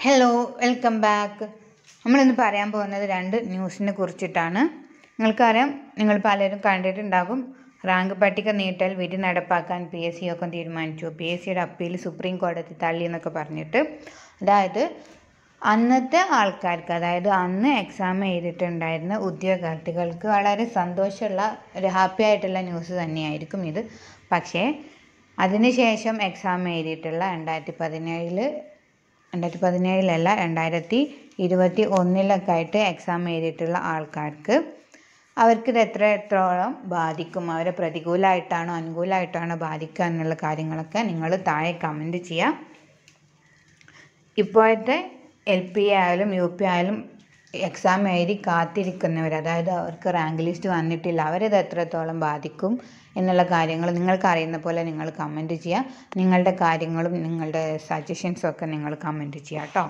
hello welcome back നമ്മളിന്ന് പറയാൻ പോകുന്നത് രണ്ട് ന്യൂസിനെ കുറിച്ചിട്ടാണ് നിങ്ങൾക്കറിയാം നിങ്ങൾ പലരും കണ്ടിട്ടുണ്ടാകും റാങ്ക് പട്ടിക നീട്ടൽ വിധി നടപ്പാക്കാൻ പി എസ് സി ഒക്കെ തീരുമാനിച്ചു പി എസ് സിയുടെ അപ്പീൽ സുപ്രീം കോടതി തള്ളി എന്നൊക്കെ പറഞ്ഞിട്ട് അതായത് അന്നത്തെ ആൾക്കാർക്ക് അതായത് അന്ന് എക്സാം എഴുതിയിട്ടുണ്ടായിരുന്ന ഉദ്യോഗാർത്ഥികൾക്ക് വളരെ സന്തോഷമുള്ള ഒരു ഹാപ്പി ആയിട്ടുള്ള ന്യൂസ് തന്നെയായിരിക്കും ഇത് പക്ഷേ അതിനുശേഷം എക്സാം എഴുതിയിട്ടുള്ള രണ്ടായിരത്തി പതിനേഴില് രണ്ടായിരത്തി പതിനേഴിലല്ല രണ്ടായിരത്തി ഇരുപത്തി ഒന്നിലൊക്കെ ആയിട്ട് എക്സാം എഴുതിയിട്ടുള്ള ആൾക്കാർക്ക് അവർക്കിത് എത്രത്തോളം ബാധിക്കും അവരെ പ്രതികൂലമായിട്ടാണോ അനുകൂലമായിട്ടാണോ ബാധിക്കുക എന്നുള്ള കാര്യങ്ങളൊക്കെ നിങ്ങൾ താഴെ കമൻറ്റ് ചെയ്യാം ഇപ്പോഴത്തെ എൽ പി ആയാലും യു പി ആയാലും എക്സാം എഴുതി കാത്തിരിക്കുന്നവർ അതായത് അവർക്ക് റാങ്ക് ലിസ്റ്റ് വന്നിട്ടില്ല അവരിത് എത്രത്തോളം ബാധിക്കും എന്നുള്ള കാര്യങ്ങൾ നിങ്ങൾക്ക് അറിയുന്ന പോലെ നിങ്ങൾ കമൻറ്റ് ചെയ്യുക നിങ്ങളുടെ കാര്യങ്ങളും നിങ്ങളുടെ സജഷൻസും ഒക്കെ നിങ്ങൾ കമൻറ്റ് ചെയ്യുക കേട്ടോ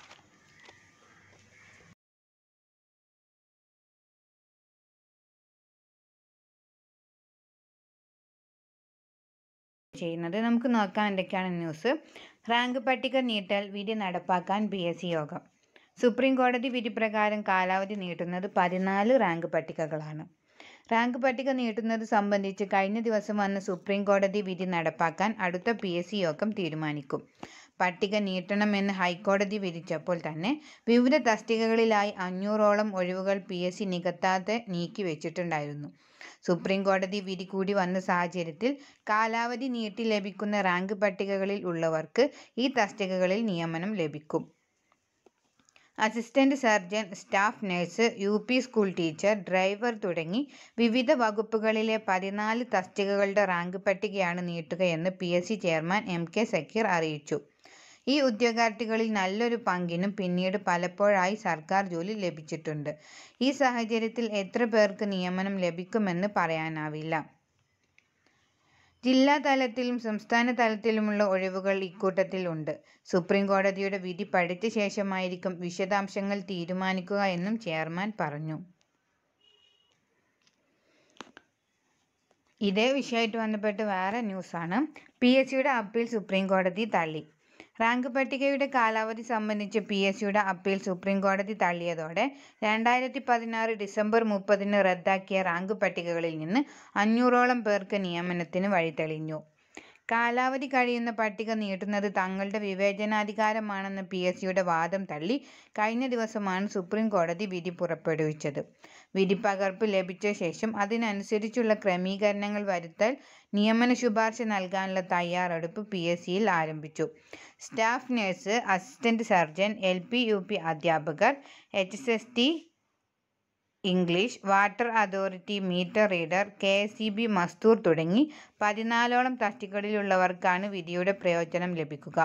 ചെയ്യുന്നത് നമുക്ക് നോക്കാം എന്തൊക്കെയാണ് ന്യൂസ് റാങ്ക് പട്ടിക നീട്ടൽ വിധി നടപ്പാക്കാൻ പി എസ് സി യോഗം സുപ്രീം കോടതി വിധി പ്രകാരം കാലാവധി നീട്ടുന്നത് പതിനാല് റാങ്ക് പട്ടികകളാണ് റാങ്ക് പട്ടിക നീട്ടുന്നത് സംബന്ധിച്ച് കഴിഞ്ഞ ദിവസം വന്ന സുപ്രീം കോടതി വിധി നടപ്പാക്കാൻ അടുത്ത പി എസ് സി യോഗം തീരുമാനിക്കും പട്ടിക നീട്ടണമെന്ന് ഹൈക്കോടതി വിധിച്ചപ്പോൾ തന്നെ വിവിധ തസ്തികകളിലായി അഞ്ഞൂറോളം ഒഴിവുകൾ പി എസ് സി നികത്താതെ നീക്കി വെച്ചിട്ടുണ്ടായിരുന്നു സുപ്രീം കോടതി വിധി കൂടി വന്ന സാഹചര്യത്തിൽ കാലാവധി നീട്ടി ലഭിക്കുന്ന റാങ്ക് പട്ടികകളിൽ ഉള്ളവർക്ക് ഈ തസ്തികകളിൽ നിയമനം ലഭിക്കും assistant surgeon staff nurse U P school teacher driver തുടങ്ങി വിവിധ വകുപ്പുകളിലെ പതിനാല് തസ്തികകളുടെ റാങ്ക് പട്ടികയാണ് നീട്ടുകയെന്ന് P S C chairman M K Zakir അറിയിച്ചു ഈ ഉദ്യോഗാർത്ഥികളിൽ നല്ലൊരു പങ്കിനും പിന്നീട് പലപ്പോഴായി സർക്കാർ ജോലി ലഭിച്ചിട്ടുണ്ട് ഈ സാഹചര്യത്തിൽ എത്ര പേർക്ക് നിയമനം ലഭിക്കുമെന്ന് പറയാനാവില്ല ജില്ലാ തലത്തിലും സംസ്ഥാന തലത്തിലുമുള്ള ഒഴിവുകൾ ഇക്കൂട്ടത്തിൽ ഉണ്ട് സുപ്രീം കോടതിയുടെ വിധി പഠിച്ച ശേഷമായിരിക്കും വിശദാംശങ്ങൾ തീരുമാനിക്കുക എന്നും ചെയർമാൻ പറഞ്ഞു ഇതേ വിഷയമായിട്ട് ബന്ധപ്പെട്ട് വേറെ ന്യൂസാണ് പി എസ് സിയുടെ അപ്പീൽ സുപ്രീം കോടതി തള്ളി റാങ്ക് പട്ടികയുടെ കാലാവധി സംബന്ധിച്ച് പി എസ് സിയുടെ അപ്പീൽ സുപ്രീം കോടതി തള്ളിയതോടെ രണ്ടായിരത്തി പതിനാറ് ഡിസംബർ മുപ്പതിന് റദ്ദാക്കിയ റാങ്ക് പട്ടികകളിൽ നിന്ന് അഞ്ഞൂറോളം പേർക്ക് നിയമനത്തിന് വഴിതെളിഞ്ഞു കാലാവധി കഴിയുന്ന പട്ടിക നീട്ടുന്നത് തങ്ങളുടെ വിവേചനാധികാരമാണെന്ന പി എസ് സിയുടെ വാദം തള്ളി കഴിഞ്ഞ ദിവസമാണ് സുപ്രീം കോടതി വിധി പുറപ്പെടുവിച്ചത് വിധി പകർപ്പ് ലഭിച്ച ശേഷം അതിനനുസരിച്ചുള്ള ക്രമീകരണങ്ങൾ വരുത്താൻ നിയമന ശുപാർശ നൽകാനുള്ള തയ്യാറെടുപ്പ് പി എസ് സിയിൽ ആരംഭിച്ചു staff nurse assistant surgeon L P U P അധ്യാപകർ H S S T English water authority meter reader K S E B മസ്തൂർ തുടങ്ങി പതിനാലോളം തസ്തികകളിലുള്ളവർക്കാണ് വിധിയുടെ പ്രയോജനം ലഭിക്കുക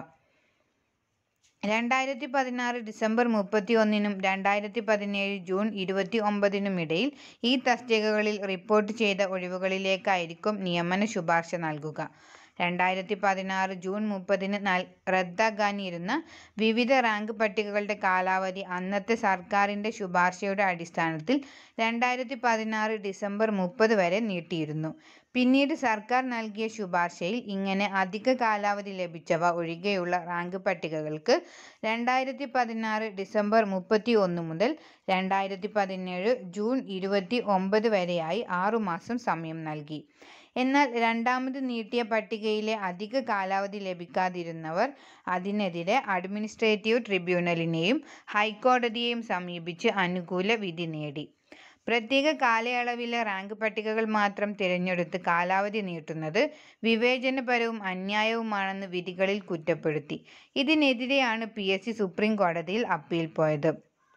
രണ്ടായിരത്തി പതിനാറ് ഡിസംബർ മുപ്പത്തി ഒന്നിനും രണ്ടായിരത്തി പതിനേഴ് ജൂൺ ഇരുപത്തി ഒമ്പതിനും ഇടയിൽ ഈ തസ്തികകളിൽ റിപ്പോർട്ട് ചെയ്ത ഒഴിവുകളിലേക്കായിരിക്കും നിയമന ശുപാർശ നൽകുക രണ്ടായിരത്തി പതിനാറ് ജൂൺ മുപ്പതിന് നൽ റദ്ദാക്കാനിരുന്ന വിവിധ റാങ്ക് പട്ടികകളുടെ കാലാവധി അന്നത്തെ സർക്കാരിൻ്റെ ശുപാർശയുടെ അടിസ്ഥാനത്തിൽ രണ്ടായിരത്തി പതിനാറ് ഡിസംബർ മുപ്പത് വരെ നീട്ടിയിരുന്നു പിന്നീട് സർക്കാർ നൽകിയ ശുപാർശയിൽ ഇങ്ങനെ അധിക കാലാവധി ലഭിച്ചവ ഒഴികെയുള്ള റാങ്ക് പട്ടികകൾക്ക് രണ്ടായിരത്തി പതിനാറ് ഡിസംബർ മുപ്പത്തി ഒന്ന് മുതൽ രണ്ടായിരത്തി പതിനേഴ് ജൂൺ ഇരുപത്തി ഒമ്പത് വരെയായി ആറുമാസം സമയം നൽകി എന്നാൽ രണ്ടാമത് നീട്ടിയ പട്ടികയിലെ അധിക കാലാവധി ലഭിക്കാതിരുന്നവർ അതിനെതിരെ അഡ്മിനിസ്ട്രേറ്റീവ് ട്രിബ്യൂണലിനെയും ഹൈക്കോടതിയെയും സമീപിച്ച് അനുകൂല വിധി നേടി പ്രത്യേക കാലയളവിലെ റാങ്ക് പട്ടികകൾ മാത്രം തിരഞ്ഞെടുത്ത് കാലാവധി നീട്ടുന്നത് വിവേചനപരവും അന്യായവുമാണെന്ന് വിധികളിൽ കുറ്റപ്പെടുത്തി ഇതിനെതിരെയാണ് പി എസ് സി സുപ്രീം കോടതിയിൽ അപ്പീൽ പോയത്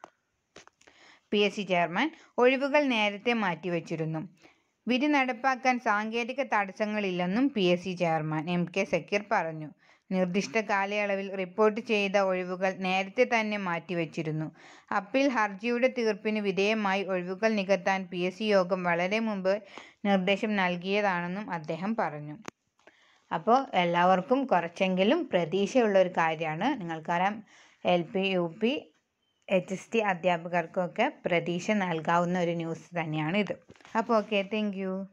പി എസ് സി ചെയർമാൻ ഒഴിവുകൾ നേരത്തെ മാറ്റിവെച്ചിരുന്നു വിധി നടപ്പാക്കാൻ സാങ്കേതിക തടസ്സങ്ങളില്ലെന്നും P S C chairman M K Zakir പറഞ്ഞു നിർദ്ദിഷ്ട കാലയളവിൽ റിപ്പോർട്ട് ചെയ്ത ഒഴിവുകൾ നേരത്തെ തന്നെ മാറ്റിവെച്ചിരുന്നു അപ്പീൽ ഹർജിയുടെ തീർപ്പിന് വിധേയമായി ഒഴിവുകൾ നികത്താൻ പി എസ് സി യോഗം വളരെ മുമ്പ് നിർദ്ദേശം നൽകിയതാണെന്നും അദ്ദേഹം പറഞ്ഞു അപ്പോൾ എല്ലാവർക്കും കുറച്ചെങ്കിലും പ്രതീക്ഷയുള്ള ഒരു കാര്യമാണ് നിങ്ങൾക്കറിയാം L P U P H S T അധ്യാപകർക്കൊക്കെ പ്രതീക്ഷ നൽകാവുന്ന ഒരു ന്യൂസ് തന്നെയാണ് ഇത് അപ്പോൾ ഓക്കെ താങ്ക് യു